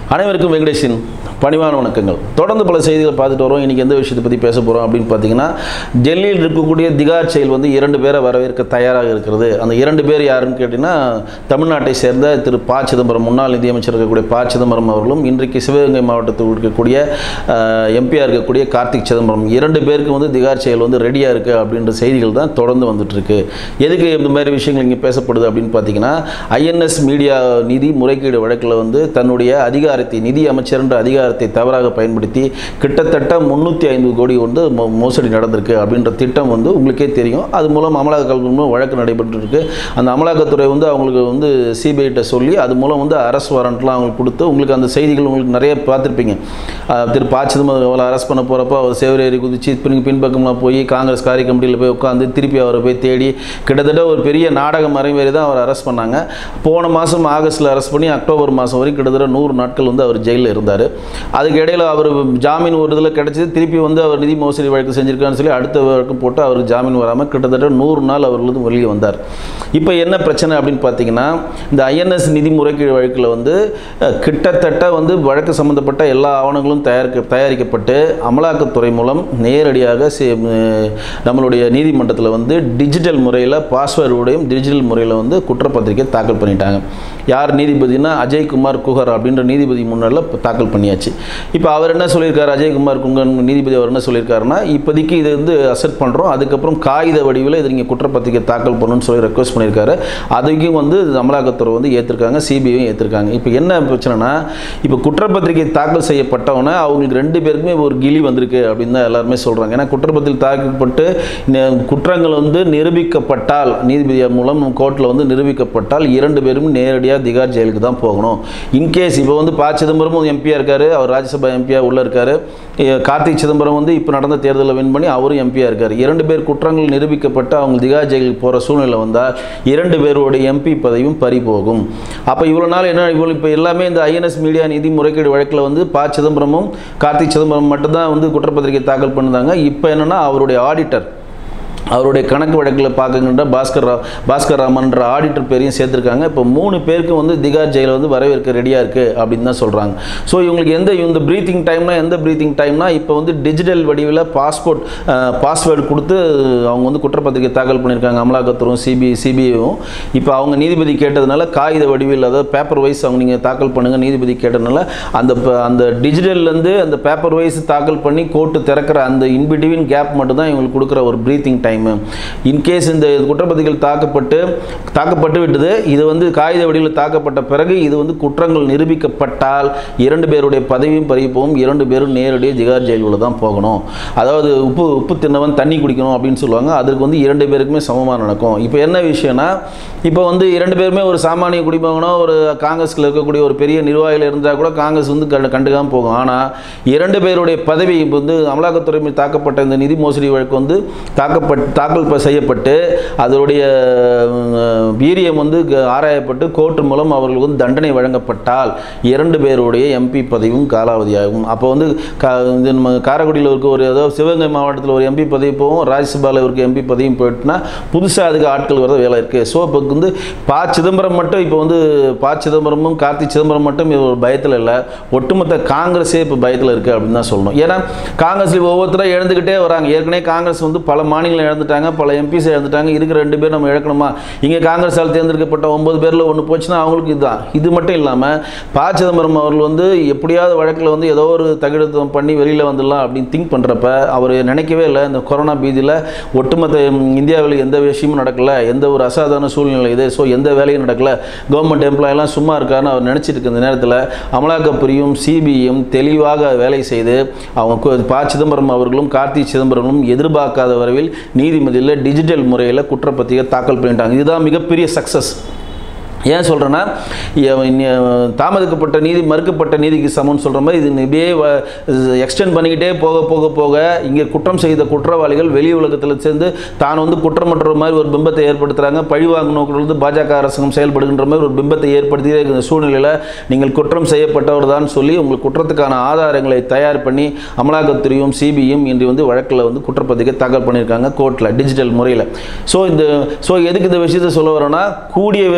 அனைவருக்கும் வெங்கடேஷின் பணிவான வணக்கங்கள் தொடர்ந்து பல செய்திகளை பார்த்துட்டு வரோம் இன்றைக்கி எந்த விஷயத்தை பற்றி பேச போகிறோம் அப்படின்னு பார்த்தீங்கன்னா டெல்லியில் இருக்கக்கூடிய திகார் செயல் வந்து இரண்டு பேரை வரவேற்க தயாராக இருக்கிறது அந்த இரண்டு பேர் யாருன்னு கேட்டிங்கன்னா தமிழ்நாட்டை சேர்ந்த திரு ப சிதம்பரம் முன்னாள் நிதியமைச்சர் இருக்கக்கூடிய ப சிதம்பரம் அவர்களும் இன்றைக்கு சிவகங்கை மாவட்டத்தில் இருக்கக்கூடிய எம்பியாக இருக்கக்கூடிய கார்த்திக் சிதம்பரம் இரண்டு பேருக்கு வந்து திகார் செயல் வந்து ரெடியாக இருக்குது அப்படின்ற செய்திகள் தான் தொடர்ந்து வந்துட்டுருக்கு எதுக்கு இந்த மாதிரி விஷயங்கள் இங்கே பேசப்படுது அப்படின்னு பார்த்தீங்கன்னா ஐஎன்எஸ் மீடியா நிதி முறைகேடு வழக்கில் வந்து தன்னுடைய அதிகாரத்தை நிதி அமைச்சர் என்ற அதிகாரத்தை தவறாக பயன்படுத்தி கிட்டத்தட்ட முந்நூற்றி ஐம்பது கோடி வந்து மோ- மோசடி நடந்திருக்கு அப்படின்ற திட்டம் வந்து உங்களுக்கே தெரியும் அது மூலம் அமலாக்க கல்வி மூலம் வழக்கு நடைபெற்று இருக்கு அந்த அமலாக்கத்துறை வந்து அவங்களுக்கு வந்து சிபிஐட்ட சொல்லி அது மூலம் வந்து அரசு வாரண்ட்லாம் அவங்களுக்கு கொடுத்து உங்களுக்கு அந்த செய்திகள் உங்களுக்கு நிறைய பார்த்துருப்பீங்க அஹ் திரு ப சிதம்பரம் அவரை அரெஸ்ட் பண்ண போகிறப்ப அவர் சேவரேறி குதிச்சு பின் பின்பக்கம்லாம் போய் காங்கிரஸ் காரிய கமிட்டியில் போய் உட்காந்து திருப்பி அவரை போய் தேடி கிட்டத்தட்ட ஒரு பெரிய நாடகம் மறைமாரி தான் அவர் அரெஸ்ட் பண்ணாங்க போன மாதம் ஆகஸ்ட்டில் அரெஸ்ட் பண்ணி அக்டோபர் மாதம் வரைக்கும் கிட்டத்தட்ட நூறு நாட்கள் வந்து அவர் ஜெயிலில் இருந்தார் அதுக்கு இடையில அவர் ஜாமீன் ஒரு இதில் கிடச்சிது திருப்பி வந்து அவர் நிதி மோசடி வழக்கு செஞ்சிருக்கான்னு சொல்லி அடுத்த வழக்கு போட்டு அவருக்கு ஜாமீன் வராமல் கிட்டத்தட்ட நூறு நாள் அவர் வந்து வெளியே வந்தார் இப்போ என்ன பிரச்சனை அப்படின்னு பார்த்தீங்கன்னா இந்த ஐஎன்எஸ் நிதி முறைகேடு வழக்கில் வந்து அஹ், கிட்டத்தட்ட வந்து வழக்கு சம்மந்தப்பட்ட எல்லா ஆவணங்களும் தயாரிக்க தயாரிக்கப்பட்டு அமலாக்கத்துறை மூலம் நேரடியாக சி- அஹ், நம்மளுடைய நீதிமன்றத்தில் வந்து டிஜிட்டல் முறையில் பாஸ்வேர்டுடையும் டிஜிட்டல் முறையில் வந்து குற்றப்பத்திரிக்கை தாக்கல் பண்ணிட்டாங்க யார் நீதிபதினா அஜய்குமார் குஹர் அப்படின்ற நீதிபதி முன்னிலையில் தாக்கல் பண்ணியாச்சு இப்போ அவர் என்ன சொல்லியிருக்காரு அஜய்குமார் குங்கன் நீதிபதி அவர் என்ன சொல்லியிருக்காருன்னா இப்போதைக்கு இது வந்து அசெப்ட் பண்ணுறோம் அதுக்கப்புறம் காகித வடிவில் இது நீங்கள் குற்றப்பத்திரிக்கை தாக்கல் பண்ணணும்னு சொல்லி ரெக்வஸ்ட் பண்ணியிருக்காரு அதுக்கும் வந்து அமலாக்கத்துறை வந்து ஏற்றிருக்காங்க சிபிஐயும் ஏற்றிருக்காங்க இப்போ என்ன பிரச்சனைனா இப்போ குற்றப்பத்திரிகை தாக்கல் செய்யப்பட்டவொன்னே அவங்களுக்கு ரெண்டு பேருக்குமே ஒரு கிளி வந்திருக்கு அப்படின்னு தான் எல்லாருமே சொல்கிறாங்க ஏன்னா குற்றப்பத்திரிகை தாக்கப்பட்டு நெ- குற்றங்கள் வந்து நிரூபிக்கப்பட்டால் நீதிபதி மூலம் கோர்ட்டில் வந்து நிரூபிக்கப்பட்டால் இரண்டு பேரும் நேரடியாக திகார் ஜெயிலுக்கு தான் போகணும் இன்கேஸ் இப்போ வந்து ப சிதம்பரமும் எம்பியாக இருக்காரு அவர் ராஜ்யசபா எம்பியாக உள்ள இருக்காரு எ- கார்த்திக் சிதம்பரம் வந்து இப்போ நடந்த தேர்தலில் வின் பண்ணி அவரும் எம்பியாக இருக்கார் இரண்டு பேர் குற்றங்கள் நிரூபிக்கப்பட்டு அவங்க திகார் ஜெயிலுக்கு போகிற சூழ்நிலை வந்தால் இரண்டு பேருடைய எம்பி பதவியும் பறி போகும் அப்போ இவ்வளோ நாள் என்ன இவ்வளோ இப்போ எல்லாமே இந்த ஐஎன்எஸ் மீடியா நிதி முறைகேடு வழக்கில் வந்து ப சிதம்பரமும் கார்த்திக் சிதம்பரம் மட்டும்தான் வந்து குற்றப்பத்திரிகை தாக்கல் பண்ணுதாங்க இப்போ என்னன்னா அவருடைய ஆடிட்டர் அவருடைய கணக்கு வழக்கில் பார்க்குகின்ற பாஸ்கர் ரா பாஸ்கர் ராமன்ற ஆடிட்டர் பேரையும் சேர்த்துருக்காங்க இப்போ மூணு பேருக்கு வந்து திகார் ஜெயில வந்து வரவேற்க ரெடியாக இருக்குது அப்படின்னு தான் சொல்கிறாங்க ஸோ இவங்களுக்கு எந்த இந்த ப்ரீத்திங் டைம்னா எந்த ப்ரீத்திங் டைம்னா இப்போ வந்து டிஜிட்டல் வடிவில் பாஸ்போர்ட் பாஸ்வேர்டு கொடுத்து அவங்க வந்து குற்றப்பத்திரிகை தாக்கல் பண்ணியிருக்காங்க அமலாக்கத்துறையும் சிபி சிபிஐயும் இப்போ அவங்க நீதிபதி கேட்டதுனால காகித வடிவில் அதாவது பேப்பர் வைஸ் அவங்க நீங்கள் தாக்கல் பண்ணுங்கள் நீதிபதி கேட்டதுனால அந்த ப- அந்த டிஜிட்டல்லேருந்து அந்த பேப்பர் வைஸ் தாக்கல் பண்ணி கோர்ட்டு திறக்கிற அந்த இன்பிட்வீன் கேப் மட்டும் தான் இவங்களுக்கு கொடுக்குற ஒரு ப்ரீத்திங் டைமு இன்கேஸ் இந்த குற்றப்பத்திரிகள் தாக்கப்பட்டு தாக்கப்பட்டு விட்டது இது வந்து காகித வடிவில் தாக்கப்பட்ட பிறகு இது வந்து குற்றங்கள் நிரூபிக்கப்பட்டால் இரண்டு பேருடைய பதவியும் பறிப்போம் இரண்டு பேரும் நேரடியாக திகார் ஜெயிலுக்குள்ள தான் போகணும் அதாவது உப்பு உப்பு தின்னவன் தண்ணி குடிக்கணும் அப்படின்னு சொல்லுவாங்க அதுக்கு வந்து இரண்டு பேருக்குமே சமமாக நடக்கும் இப்போ என்ன விஷயம்னா இப்போ வந்து இரண்டு பேருமே ஒரு சாமானிய குடிமகனோ ஒரு காங்கிரஸில் இருக்கக்கூடிய ஒரு பெரிய நிர்வாகிகள் இருந்தால் கூட காங்கிரஸ் வந்து கண்டு கண்டுக்காமல் போகும் ஆனால் இரண்டு பேருடைய பதவி இப்போ வந்து அமலாக்கத்துறை மீது தாக்கப்பட்ட இந்த நிதி மோசடி வழக்கு வந்து தாக்கப்பட்டு தாக்கல் ப- செய்யப்பட்டு அதனுடைய அஹ், வீரியம் வந்து க- ஆராயப்பட்டு கோர்ட் மூலம் அவர்களுக்கு வந்து தண்டனை வழங்கப்பட்டால் இரண்டு பேருடைய எம்பி பதவியும் காலாவதியாகும் அப்போ வந்து கா இது நம்ம காரைக்குடியில் இருக்க ஒரு ஏதோ சிவகங்கை மாவட்டத்தில் ஒரு எம்பி பதவி போகும் ராஜ்யசபாவில் இருக்க எம்பி பதவியும் போயிட்டுனா புதுசாக அதுக்கு ஆட்கள் வர வேலை இருக்குது ஸோ இப்போ வந்து ப சிதம்பரம் மட்டும் இப்போ வந்து ப சிதம்பரமும் கார்த்தி சிதம்பரம் மட்டும் இது ஒரு பயத்தில் இல்லை ஒட்டுமொத்த காங்கிரஸே இப்போ பயத்தில் இருக்குது அப்படின்னு தான் சொல்லணும் ஏன்னா காங்கிரஸில் ஒவ்வொருத்தரும் இழந்துக்கிட்டே வராங்க ஏற்கனவே காங்கிரஸ் வந்து பல மாநிலங்கள் இழந்துட்டாங்க பல எம்பிஸ் இழந்துட்டாங்க இருக்கிற ரெண்டு பேர் நம்ம இழக்கணுமா இங்கே காங்கிரஸால் தேர்ந்தெடுக்கப்பட்ட ஒன்பது பேரில் ஒன்று போச்சுன்னா அவங்களுக்கு இதுதான் இது மட்டும் இல்லாமல் ப சிதம்பரம் அவர்கள் வந்து எப்படியாவது வழக்கில் வந்து ஏதோ ஒரு தகுடுத்தம் பண்ணி வெளியில் வந்துடலாம் அப்படின்னு திங்க் பண்ணுறப்ப அவர் நினைக்கவே இல்லை இந்த கொரோனா பீதியில் ஒட்டுமொத்த ம், இந்தியாவில் எந்த விஷயமும் நடக்கல எந்த ஒரு அசாதாரண சூழ்நிலை இது ஸோ எந்த வேலையும் நடக்கல கவர்மெண்ட் எம்ப்ளாயெல்லாம் சும்மா இருக்காருன்னு அவர் நினச்சிட்டு இருக்க இந்த நேரத்தில் அமலாக்கப்பிரியும் சிபிஐயும் தெளிவாக வேலை செய்து அவங்க கு- ப சிதம்பரம் அவர்களும் கார்த்தி சிதம்பரமும் எதிர்பார்க்காத வரவில் நீதிமன்றத்தில் டிஜிட்டல் முறையில் குற்றப்பத்திரிகை தாக்கல் பண்ணிட்டாங்க இதுதான் மிகப்பெரிய சக்ஸஸ் ஏன் சொல்கிறேன்னா தாமதிக்கப்பட்ட நீதி மறுக்கப்பட்ட நீதிக்கு சமம்னு சொல்கிற மாதிரி இது இப்படியே எக்ஸ்டெண்ட் பண்ணிக்கிட்டே போக போக போக இங்கே குற்றம் செய்த குற்றவாளிகள் வெளி உலகத்தில் சேர்ந்து தான் வந்து குற்றமற்ற மாதிரி ஒரு பிம்பத்தை ஏற்படுத்துகிறாங்க பழிவாங்கும் நோக்கில் வந்து பாஜக அரசாங்கம் செயல்படுகின்ற மாதிரி ஒரு பிம்பத்தை ஏற்படுத்தி இருக்கிற சூழ்நிலையில் நீங்கள் குற்றம் செய்யப்பட்டவர் தான் சொல்லி உங்களுக்கு குற்றத்துக்கான ஆதாரங்களை தயார் பண்ணி அமலாக்கத்துறையும் சிபியும் இன்று வந்து வழக்கில் வந்து குற்றப்பத்திரிகை தாக்கல் பண்ணியிருக்காங்க கோர்ட்டில் டிஜிட்டல் முறையில் ஸோ இந்த ஸோ எதுக்கு இந்த விஷயத்தை சொல்ல வரோன்னா கூடிய விரைவில் இப்போ நான்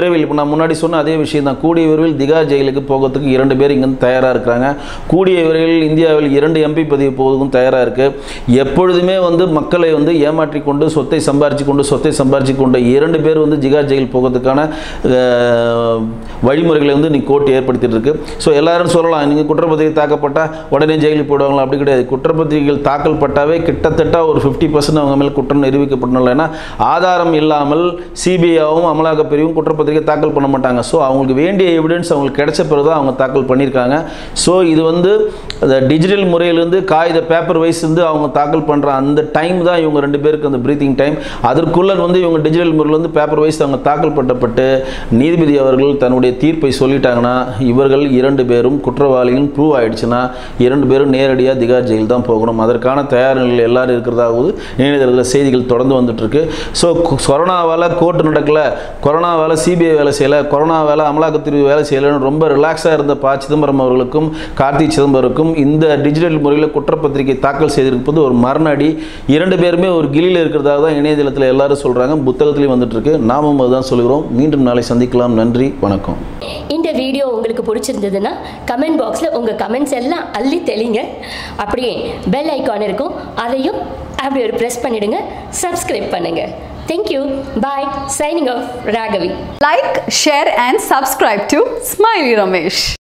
நான் முன்னாடி சொன்ன அதே விஷயம் தான் கூடிய விரைவில் திகார் ஜெயிலுக்கு போகிறதுக்கு இரண்டு பேர் இங்கேருந்து தயாராக இருக்கிறாங்க கூடிய விரைவில் இந்தியாவில் இரண்டு எம்பி பதவி போவதுக்கும் தயாராக இருக்குது எப்பொழுதுமே வந்து மக்களை வந்து ஏமாற்றி கொண்டு சொத்தை சம்பாரிச்சு கொண்டு சொத்தை சம்பாரிச்சு கொண்டு இரண்டு பேர் வந்து திகார் ஜெயில் போகிறதுக்கான அஹ், வழிமுறைகளை வந்து நீ கோர்ட் ஏற்படுத்திட்டு இருக்கு ஸோ எல்லாரும் சொல்லலாம் நீங்கள் குற்றப்பத்திரிகை தாக்கப்பட்டால் உடனே ஜெயிலுக்கு போடுவாங்களா அப்படி கிடையாது குற்றப்பத்திரிகைகள் தாக்கல் பட்டாவே கிட்டத்தட்ட ஒரு ஃபிஃப்டி பர்சன்ட் அவங்க மேலே குற்றம் நிரூபிக்கப்படணும் ஏன்னா ஆதாரம் இல்லாமல் சிபிஐவும் அமலாக்க பிரிவும் குற்றப்பத்திரிகை தாக்கல் பண்ண மாட்டாங்க ஸோ அவங்களுக்கு வேண்டிய எவிடன்ஸ் அவங்களுக்கு கிடைச்ச பிறகு தான் அவங்க தாக்கல் பண்ணியிருக்காங்க ஸோ இது வந்து அந்த டிஜிட்டல் முறையிலேருந்து காகித பேப்பர் வைஸ் வந்து அவங்க தாக்கல் பண்ணுற அந்த டைம் தான் இவங்க ரெண்டு பேருக்கு அந்த ப்ரீத்திங் டைம் அதற்குள்ள வந்து இவங்க டிஜிட்டல் முறையில் வந்து பேப்பர் வைஸ் அவங்க தாக்கல் பண்ணப்பட்டு நீதிபதி அவர்கள் தன்னுடைய தீர்ப்பை சொல்லிட்டாங்கன்னா இவர்கள் இரண்டு பேரும் குற்றவாளிகள் ப்ரூவ் ஆயிடுச்சுன்னா இரண்டு பேரும் நேரடியாக திகார் ஜெயில் தான் போகணும் அதற்கான தயார் நிலையில் எல்லாரும் இருக்கிறதாவது இணையதளத்தில் செய்திகள் தொடர்ந்து வந்துட்டு இருக்கு ஸோ கொரோனாவால் கோர்ட்டு நடக்கல கொரோனாவால் சிபிஐ வேலை செய்யலை கொரோனாவால் அமலாக்கத்திரிவு வேலை செய்யலைன்னு ரொம்ப ரிலாக்ஸாக இருந்த ப சிதம்பரம் அவர்களுக்கும் கார்த்தி சிதம்பரருக்கும் இந்த டிஜிட்டல் முறையில் குற்றப்பத்திரிகை தாக்கல் செய்திருப்பது ஒரு மரணடி இரண்டு பேருமே ஒரு கிளியில் இருக்கிறதாக தான் இணையதளத்தில் எல்லாரும் சொல்கிறாங்க புத்தகத்திலையும் வந்துட்டு இருக்கு நாமும் அதுதான் சொல்கிறோம் மீண்டும் நாளை சந்திக்கலாம் நன்றி வணக்கம் இந்த வீடியோ உங்களுக்கு பிடிச்சிருந்ததுன்னா கமெண்ட் பாக்ஸில் உங்கள் கமெண்ட்ஸ் எல்லாம் அள்ளி தெளிங்க அப்படியே பெல் ஐக்கான் இருக்கும் அதையும் அப்படி ஒரு ப்ரெஸ் பண்ணிடுங்க சப்ஸ்கிரைப் பண்ணுங்க thank you bye signing off Raghavi Like, share and subscribe to Smiley Ramesh.